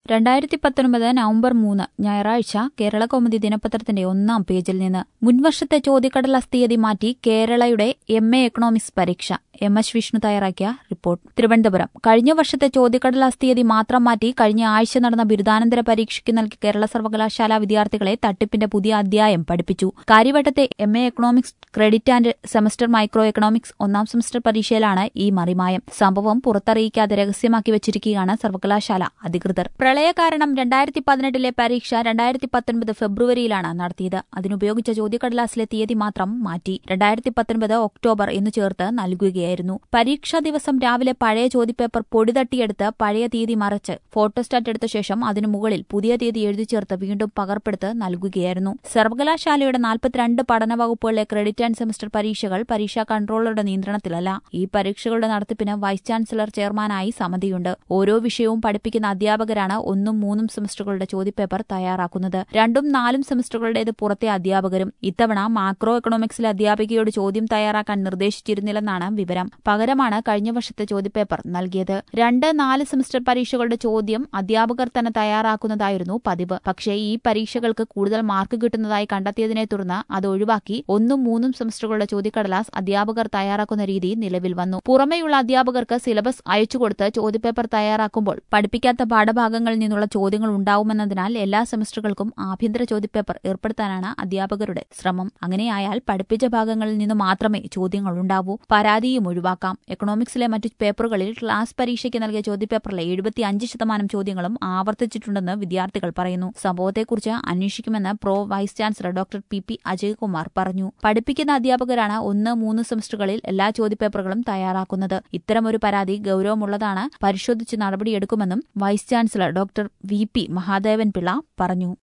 രണ്ടായിരത്തി പത്തൊൻപത് നവംബർ മൂന്ന് ഞായറാഴ്ച കേരള കൗമുദി ദിനപത്രത്തിന്റെ ഒന്നാം പേജിൽ നിന്ന് മുൻവർഷത്തെ ചോദ്യക്കടലാസ് തീയതി മാറ്റി കേരളയുടെ എം എ എക്കണോമിക്സ് പരീക്ഷ എം എസ് വിഷ്ണു തയ്യാറാക്കിയ റിപ്പോർട്ട് തിരുവനന്തപുരം കഴിഞ്ഞ വർഷത്തെ ചോദ്യക്കടലാസ് തീയതി മാത്രം മാറ്റി കഴിഞ്ഞ ആഴ്ച നടന്ന ബിരുദാനന്തര പരീക്ഷയ്ക്ക് നൽകി കേരള സർവകലാശാല വിദ്യാർത്ഥികളെ തട്ടിപ്പിന്റെ പുതിയ അധ്യായം പഠിപ്പിച്ചു കാര്യവട്ടത്തെ M A economics credit and semester microeconomics ഒന്നാം സെമസ്റ്റർ പരീക്ഷയിലാണ് ഈ മറിമായം സംഭവം പുറത്തറിയിക്കാതെ രഹസ്യമാക്കി വെച്ചിരിക്കുകയാണ് സർവകലാശാല അധികൃതർ പ്രളയ കാരണം രണ്ടായിരത്തി പതിനെട്ടിലെ പരീക്ഷ രണ്ടായിരത്തി പത്തൊൻപത് ഫെബ്രുവരിയിലാണ് നടത്തിയത് അതിനുപയോഗിച്ച ചോദ്യക്കടലാസിലെ തീയതി മാത്രം മാറ്റി രണ്ടായിരത്തി പത്തൊൻപത് ഒക്ടോബർ എന്ന് ചേർത്ത് നൽകുകയായിരുന്നു പരീക്ഷാ ദിവസം രാവിലെ പഴയ ചോദ്യപേപ്പർ പൊടി തട്ടിയെടുത്ത് പഴയ തീയതി മറച്ച് ഫോട്ടോസ്റ്റാറ്റ് എടുത്ത ശേഷം അതിനു മുകളിൽ പുതിയ തീയതി എഴുതി ചേർത്ത് വീണ്ടും പകർപ്പെടുത്ത് നൽകുകയായിരുന്നു സർവകലാശാലയുടെ നാൽപ്പത്തിരണ്ട് പഠന വകുപ്പുകളിലെ ക്രെഡിറ്റ് ആൻഡ് സെമസ്റ്റർ പരീക്ഷകൾ പരീക്ഷാ കൺട്രോളറുടെ നിയന്ത്രണത്തിലല്ല ഈ പരീക്ഷകളുടെ നടത്തിപ്പിന് വൈസ് ചാൻസലർ ചെയർമാനായി സമിതിയുണ്ട് ഓരോ വിഷയവും പഠിപ്പിക്കുന്ന അധ്യാപകരാണ് ഒന്നും മൂന്നും സെമസ്റ്ററുകളുടെ ചോദ്യപേപ്പർ തയ്യാറാക്കുന്നത് രണ്ടും നാലും സെമസ്റ്ററുകളുടേത് പുറത്തെ അധ്യാപകരും ഇത്തവണ മാക്രോ എക്കണോമിക്സിലെ അധ്യാപികയോട് ചോദ്യം തയ്യാറാക്കാൻ നിർദ്ദേശിച്ചിരുന്നില്ലെന്നാണ് വിവരം പകരമാണ് കഴിഞ്ഞ വർഷത്തെ ചോദ്യപേപ്പർ നൽകിയത് രണ്ട് നാല് സെമസ്റ്റർ പരീക്ഷകളുടെ ചോദ്യം അധ്യാപകർ തന്നെ തയ്യാറാക്കുന്നതായിരുന്നു പതിവ് പക്ഷേ ഈ പരീക്ഷകൾക്ക് കൂടുതൽ മാർക്ക് കിട്ടുന്നതായി കണ്ടെത്തിയതിനെ തുടർന്ന് അത് ഒഴിവാക്കി ഒന്നും മൂന്നും സെമസ്റ്ററുകളുടെ ചോദ്യക്കടലാസ് അധ്യാപകർ തയ്യാറാക്കുന്ന രീതി നിലവിൽ വന്നു പുറമെയുള്ള അധ്യാപകർക്ക് സിലബസ് അയച്ചുകൊടുത്ത് ചോദ്യപേപ്പർ തയ്യാറാക്കുമ്പോൾ പഠിപ്പിക്കാത്ത പാഠഭാഗങ്ങളിൽ നിന്നുള്ള ചോദ്യങ്ങൾ ഉണ്ടാവുമെന്നതിനാൽ എല്ലാ സെമസ്റ്ററുകൾക്കും ആഭ്യന്തര ചോദ്യപേപ്പർ ഏർപ്പെടുത്താനാണ് അധ്യാപകരുടെ ശ്രമം അങ്ങനെയായാൽ പഠിപ്പിച്ച ഭാഗങ്ങളിൽ നിന്ന് മാത്രമേ ചോദ്യങ്ങൾ ഉണ്ടാവൂ പരാതിയും ഒഴിവാക്കാം എക്കണോമിക്സിലെ മറ്റു പേപ്പറുകളിൽ ക്ലാസ് പരീക്ഷയ്ക്ക് നൽകിയ ചോദ്യപേപ്പറിലെ എഴുപത്തിയഞ്ച് ശതമാനം ചോദ്യങ്ങളും ആവർത്തിച്ചിട്ടുണ്ടെന്ന് വിദ്യാർത്ഥികൾ പറയുന്നു സംഭവത്തെക്കുറിച്ച് അന്വേഷിക്കുമെന്ന് pro vice chancellor doctor P P Ajaykumar പറഞ്ഞു പഠിപ്പിക്കുന്ന അധ്യാപകരാണ് ഒന്ന് മൂന്ന് സെമസ്റ്ററുകളിൽ എല്ലാ ചോദ്യപേപ്പറുകളും തയ്യാറാക്കുന്നത് ഇത്തരമൊരു പരാതി ഗൌരവമുള്ളതാണ് പരിശോധിച്ച് നടപടിയെടുക്കുമെന്നും vice chancellor doctor V P Mahadevan Pillai പറഞ്ഞു